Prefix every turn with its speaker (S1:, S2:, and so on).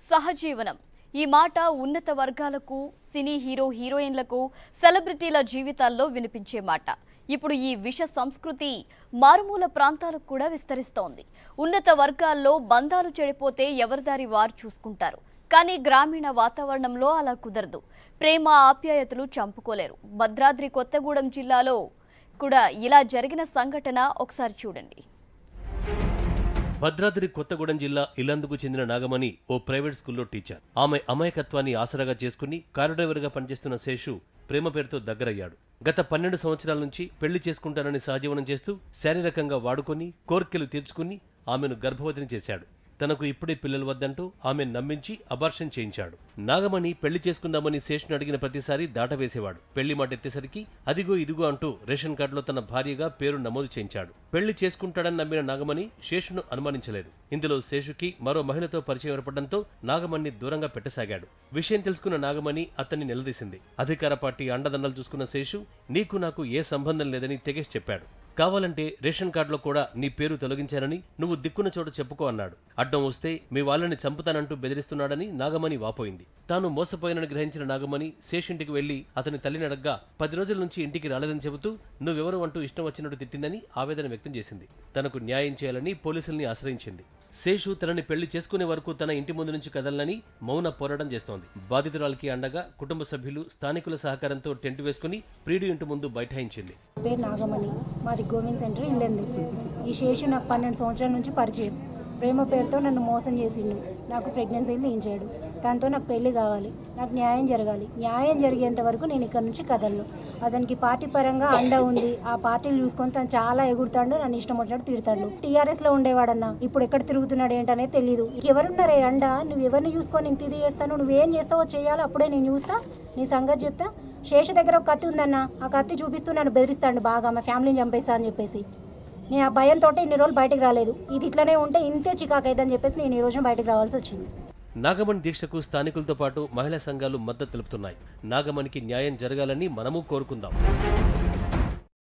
S1: సహజీవనం ఈ మాట ఉన్నత వర్గాలకు సినీ హీరో హీరోయిన్లకు సెలబ్రిటీల జీవితాల్లో వినిపించే మాట ఇప్పుడు ఈ విష సంస్కృతి మారుమూల ప్రాంతాలకు కూడా విస్తరిస్తోంది ఉన్నత వర్గాల్లో బంధాలు చెడిపోతే ఎవరిదారి వారు చూసుకుంటారు కానీ గ్రామీణ వాతావరణంలో అలా కుదరదు ప్రేమ ఆప్యాయతలు చంపుకోలేరు భద్రాద్రి కొత్తగూడెం జిల్లాలో కూడా ఇలా జరిగిన సంఘటన ఒకసారి చూడండి
S2: భద్రాద్రి కొత్తగూడెం జిల్లా ఇల్లందుకు చెందిన నాగమణి ఓ ప్రైవేట్ స్కూల్లో టీచర్ ఆమె అమాయకత్వాన్ని ఆసరాగా చేసుకుని కారు డ్రైవర్గా పనిచేస్తున్న శేషు ప్రేమ పేరుతో దగ్గరయ్యాడు గత పన్నెండు సంవత్సరాల నుంచి పెళ్లి చేసుకుంటానని సహజీవనం చేస్తూ శారీరకంగా వాడుకొని కోర్కెలు తీర్చుకుని ఆమెను గర్భవతిని చేశాడు తనకు ఇప్పుడే పిల్లలు వద్దంటూ ఆమె నమ్మించి అబార్షన్ చేయించాడు నాగమణి పెళ్లి చేసుకుందామని శేషును అడిగిన ప్రతిసారి దాటవేసేవాడు పెళ్లి మాట ఎత్తేసరికి అదిగో ఇదిగో అంటూ రేషన్ కార్డులో తన భార్యగా పేరు నమోదు చేయించాడు పెళ్లి చేసుకుంటాడని నమ్మిన నాగమణి శేషును అనుమానించలేదు ఇందులో శేషుకి మరో మహిళతో పరిచయం ఏర్పడడంతో నాగమణిని దూరంగా పెట్టసాగాడు విషయం తెలుసుకున్న నాగమణి అతన్ని నిలదీసింది అధికార పార్టీ అండదండలు చూసుకున్న శేషు నీకు నాకు ఏ సంబంధం లేదని తెగేసి చెప్పాడు కావాలంటే రేషన్ కార్డులో కూడా నీ పేరు తొలగించానని నువ్వు దిక్కున్న చోట చెప్పుకో అన్నాడు అడ్డం వస్తే మీ వాళ్ళని చంపుతానంటూ బెదిరిస్తున్నాడని నాగమణి వాపోయింది తాను మోసపోయానని గ్రహించిన నాగమణి శేషింటికి వెళ్లి అతని తల్లిని అడగ్గా పది రోజుల నుంచి ఇంటికి రాలేదని చెబుతూ నువ్వెవరు అంటూ ఇష్టం వచ్చినట్టు తిట్టిందని ఆవేదన వ్యక్తం చేసింది తనకు న్యాయం చేయాలని పోలీసుల్ని ఆశ్రయించింది శేషు తనని పెళ్లి చేసుకునే వరకు తన ఇంటి ముందు నుంచి కదలని మౌన పోరాటం చేస్తోంది బాధితురాలకి అండగా కుటుంబ సభ్యులు స్థానికుల సహకారంతో టెంట్ వేసుకుని ప్రీడి ఇంటి ముందు బైఠాయించింది
S3: పేరు నాగమణి మాది గోవింద్ సెంటర్ ఇల్లంది ఈ శేషు నాకు పన్నెండు సంవత్సరాల నుంచి పరిచయం ప్రేమ పేరుతో నన్ను మోసం చేసిండు నాకు ప్రెగ్నెన్సీ తీయించాడు దాంతో నాకు పెళ్లి కావాలి నాకు న్యాయం జరగాలి న్యాయం జరిగేంత వరకు నేను ఇక్కడ నుంచి కదలను అతనికి పార్టీ పరంగా అండ ఉంది ఆ పార్టీలు చూసుకొని తను చాలా ఎగురుతాడు నన్ను ఇష్టం వచ్చినట్టు తిడతాడు టీఆర్ఎస్ లో ఉండేవాడన్నా ఇప్పుడు ఎక్కడ తిరుగుతున్నాడు ఏంటనే తెలియదు ఎవరున్నారే అండ నువ్వు ఎవరిని చూసుకొని ఇంత ఇది చేస్తాను నువ్వేం చేస్తావో చేయాలో అప్పుడే నేను చూస్తా నీ సంగతి చెప్తా శేష దగ్గర ఒక కత్తి ఉందన్న ఆ కత్తి చూపిస్తూ నన్ను బెదిరిస్తాడు బాగా మా ఫ్యామిలీని చంపేస్తా అని చెప్పేసి నేను ఆ భయంతో ఇన్ని రోజులు బయటకు రాలేదు ఇది ఇట్లనే ఉంటే ఇంతే చికాకు అయిద్దని చెప్పేసి నేను ఈ రోజున బయటకు రావాల్సి వచ్చింది
S2: నాగమణి దీక్షకు స్థానికులతో పాటు మహిళా సంఘాలు మద్దతు తెలుపుతున్నాయి నాగమణికి న్యాయం జరగాలని మనము కోరుకుందాం